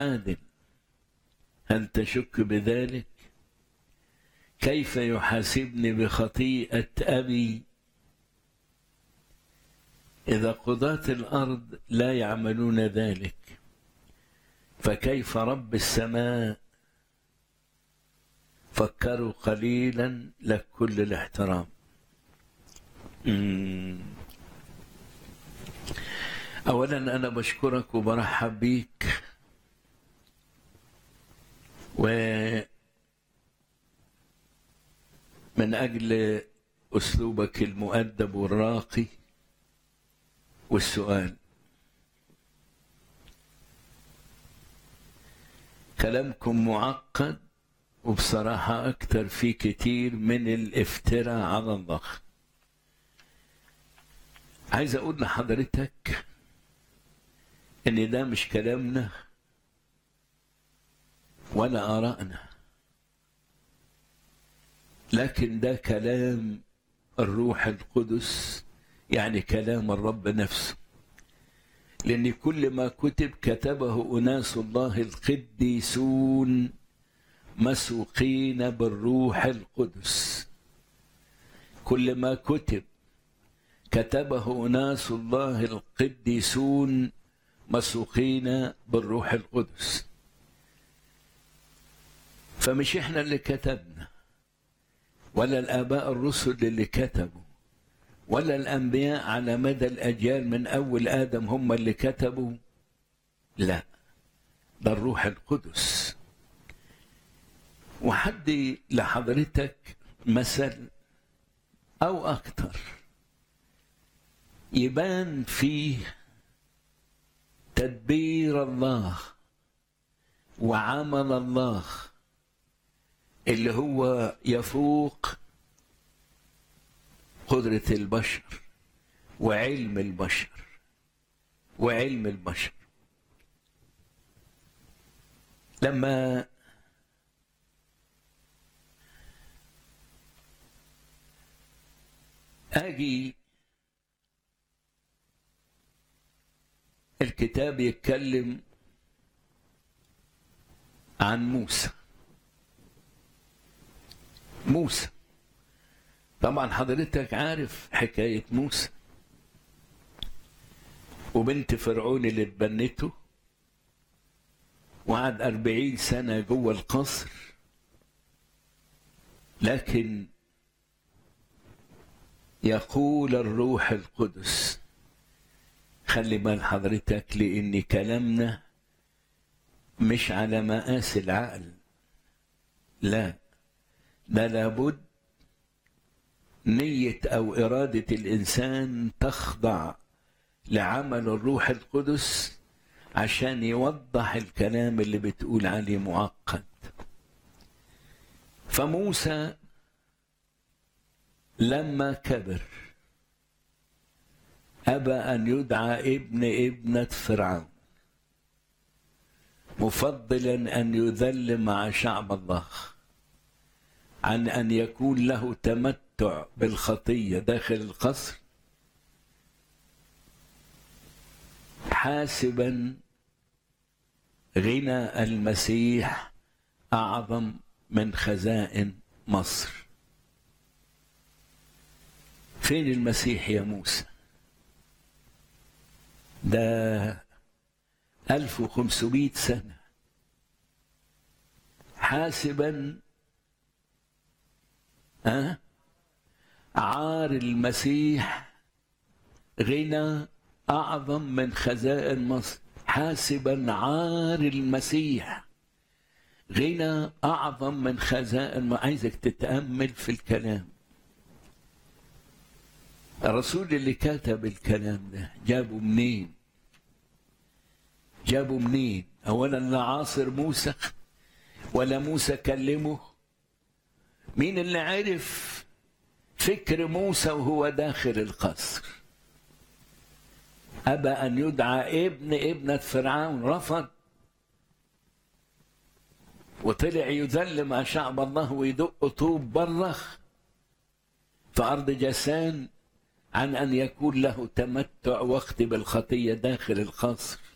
عادل هل تشك بذلك كيف يحاسبني بخطيئة أبي إذا قضاة الأرض لا يعملون ذلك فكيف رب السماء فكروا قليلا لك كل الاحترام مم. أولا أنا بشكرك وبرحب بيك و من أجل أسلوبك المؤدب والراقي والسؤال كلامكم معقد وبصراحة أكتر في كتير من الافتراء على الله عايز أقول لحضرتك إن ده مش كلامنا ولا آرائنا لكن ده كلام الروح القدس يعني كلام الرب نفسه لأن كل ما كتب كتبه أناس الله القديسون مسوقين بالروح القدس كل ما كتب كتبه أناس الله القديسون مسوقين بالروح القدس فمش احنا اللي كتبنا ولا الآباء الرسل اللي كتبوا ولا الأنبياء على مدى الأجيال من أول آدم هم اللي كتبوا لا ده الروح القدس وحدي لحضرتك مثل أو أكتر يبان فيه تدبير الله وعمل الله اللي هو يفوق قدرة البشر وعلم البشر وعلم البشر لما اجي الكتاب يتكلم عن موسى موسى طبعا حضرتك عارف حكاية موسى وبنت فرعون اللي اتبنته وقعد أربعين سنة جوه القصر لكن يقول الروح القدس خلي بال حضرتك لأن كلامنا مش على مقاس العقل لا ده لابد نية أو إرادة الإنسان تخضع لعمل الروح القدس عشان يوضح الكلام اللي بتقول عليه معقد فموسى لما كبر أبى أن يدعى ابن ابنة فرعون مفضلا أن يذل مع شعب الله عن أن يكون له تمتع بالخطية داخل القصر حاسبا غنى المسيح أعظم من خزائن مصر فين المسيح يا موسى ده ألف وخمسمائة سنة حاسبا أه؟ عار المسيح غنى أعظم من خزائن مصر حاسبا عار المسيح غنى أعظم من خزائن ما عايزك تتأمل في الكلام الرسول اللي كتب الكلام ده جابه منين جابه منين اولا لا عاصر موسى ولا موسى كلمه مين اللي عرف فكر موسى وهو داخل القصر ابى ان يدعى ابن ابنه فرعون رفض وطلع يذل مع شعب الله ويدق طوب برخ في ارض جسان عن ان يكون له تمتع وقت بالخطيه داخل القصر